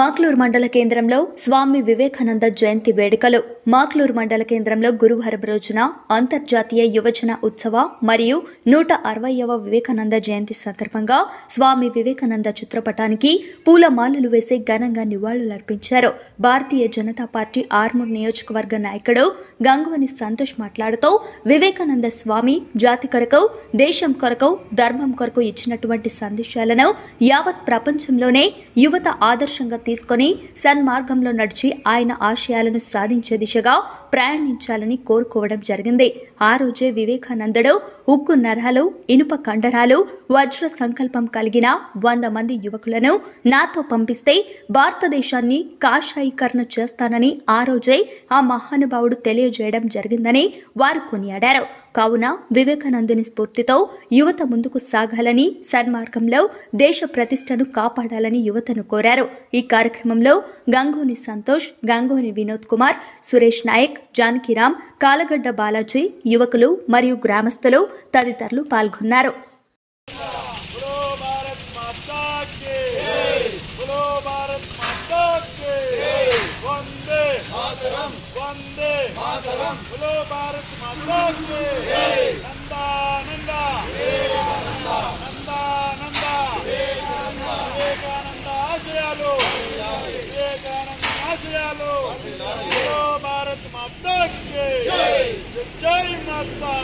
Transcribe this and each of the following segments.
మాక్లూరు మండల కేంద్రంలో స్వామి వివేకానంద జయంతి వేడుకలు మాక్లూరు మండల కేంద్రంలో గురువారం రోజున అంతర్జాతీయ యువజన ఉత్సవ మరియు నూట అరవైవ వివేకానంద జయంతి సందర్భంగా స్వామి వివేకానంద చిత్రపటానికి పూలమాలలు వేసి ఘనంగా నివాళులర్పించారు భారతీయ జనతా పార్టీ ఆర్మూర్ నియోజకవర్గ నాయకుడు గంగువని సంతోష్ మాట్లాడుతూ వివేకానంద స్వామి జాతి కొరకు దేశం కొరకు ధర్మం కొరకు ఇచ్చినటువంటి సందేశాలను యావత్ ప్రపంచంలోనే యువత ఆదర్శంగా తీసుకొని సన్మార్గంలో నడిచి ఆయన ఆశయాలను సాధించే దిశగా ప్రయాణించాలని కోరుకోవడం జరిగింది ఆ రోజే వివేకానందుడు ఉక్కు నరాలు ఇనుప కండరాలు వజ్ర సంకల్పం కలిగిన వంద మంది యువకులను నాతో పంపిస్తే భారతదేశాన్ని కాషాయీకరణ చేస్తానని ఆ రోజే ఆ మహానుభావుడు తెలియజేయడం జరిగిందని వారు కొనియాడారు కావున వివేకానందుని స్ఫూర్తితో యువత ముందుకు సాగాలని సన్మార్గంలో దేశ ప్రతిష్టను కాపాడాలని యువతను కోరారు ఈ కార్యక్రమంలో గంగోని సంతోష్ గంగోని వినోద్ కుమార్ సురేష్ నాయక్ జానకిరామ్ కాలగడ్డ బాలాజీ యువకులు మరియు గ్రామస్తులు తదితరులు పాల్గొన్నారు बोलो भारत माता के बोलो भारत माता के वंदे मातरम वंदे मातरम बोलो भारत माता के नंदा नंदा नंदा नंदा వివేకానంద ఆశయాలు వివేకానంద ఆశయాలు बोलो भारत माता के जय माता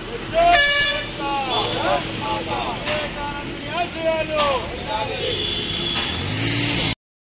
జై మాతా వివేకానందుని ఆశయాలు